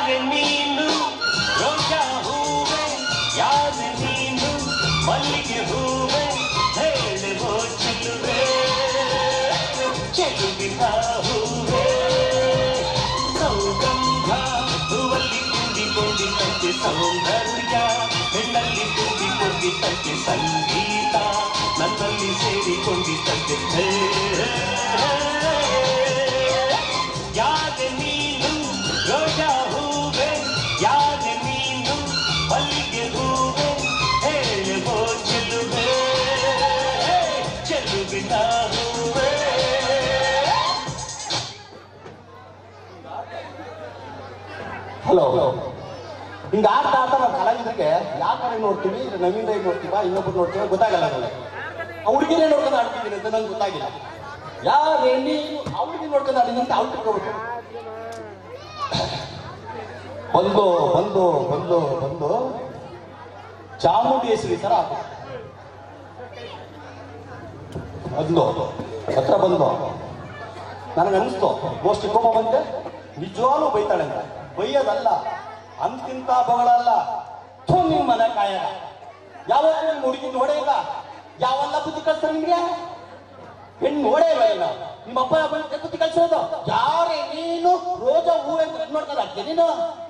ಯಾರೆ ನೀನು ರೋಜಾ ಹೂವೆ ಯಾರೆ ನೀನು ಮಲ್ಲಿಗೆ ಹೂವೆ ಹೇಳುವೋ ಚೆಲುವೆ ಚೆಲುವಿನ ಹೂವೆ ಸೌಗಂಧ ಹೂವಲ್ಲಿ ತುಂಬಿಕೊಂಡಿದ್ದಂತೆ ಸೌಂದರ್ಯ ಹೆಣ್ಣಲ್ಲಿ ತುಂಬಿಕೊಂಡಿದ್ದಂತೆ ಸಂಗೀತ ನನ್ನಲ್ಲಿ ಸೇರಿಕೊಂಡಿದ್ದಂತೆ ಹೇ, ಹೇ, ಯಾದೆ ನೀನು ರೋಜಾ ಹೂವೆ ಯಾದೆ ನೀನು ಮಲ್ಲಿಗೆ ಹೂವೆ ಹೇಳುವೋ ಚೆಲುವೆ ಚೆಲುವಿನ ಹೂವೆ ಹಲೋ ಹಿಂಗ ಆಡ್ತಾ ಆಡ್ತಾ ನಾವು ಕಲಾವಿದರಿಗೆ ಯಾವ ಕಡೆ ನೋಡ್ತೀವಿ ನವೀನ್ ರೈ ನೋಡ್ತೀವ ಇನ್ನೊಬ್ರು ನೋಡ್ತೀವ ಗೊತ್ತಾಗಲ್ಲ ನನಗೆ ಆ ಹುಡುಗಿನೇ ನೋಡ್ಕೊಂಡು ಆಡ್ತಿದ್ದೀನಿ ಅಂತ ನಂಗೆ ಗೊತ್ತಾಗಿಲ್ಲ ಯಾರೇ ನೀನು ಆ ಹುಡುಗಿ ನೋಡ್ಕೊಂಡು ಆಡಿದ ಅಂತ ಅವ್ರು ತಿಳ್ಕೊಬೇಕು ಬಂದು ಬಂದು ಬಂದು ಬಂದು ಚಾಮುಂಡೇಶ್ವರಿ ತರ ಆತು ಬಂದು ಹತ್ರ ಬಂದು ನನಗೆ ಅನಿಸ್ತು ಮೋಸ್ಟ್ ಕೋಪ ಬಂದೆ ನಿಜವಾಗ್ಲೂ ಬೈತಾಳೆ ಅಂತ ಬೈಯೋದಲ್ಲ ಅಂತಿಂತ ಬಗಳಲ್ಲ ಥು ನಿನ್ ಮನೆ ಕಾಯಲ್ಲ ಯಾವ ಹುಡುಗಿ ನೋಡೇ ಇಲ್ಲ ಯಾವೆಲ್ಲ ಬುದ್ಧಿ ಕಳ್ಸ್ತಾರೆ ನಿಮ್ಗೆ ಹೆಣ್ಣು ನೋಡೇ ಇಲ್ಲ ಇಲ್ಲ ನಿಮ್ಮ ಅಪ್ಪ ಬುದ್ಧಿ ಕಳ್ಸೋದು ಯಾರೇ ನೀನು ರೋಜಾ ಹೂವೆ ಅಂತ ನೋಡ್ತಾರೆ ಅಷ್ಟೇ ನೀನು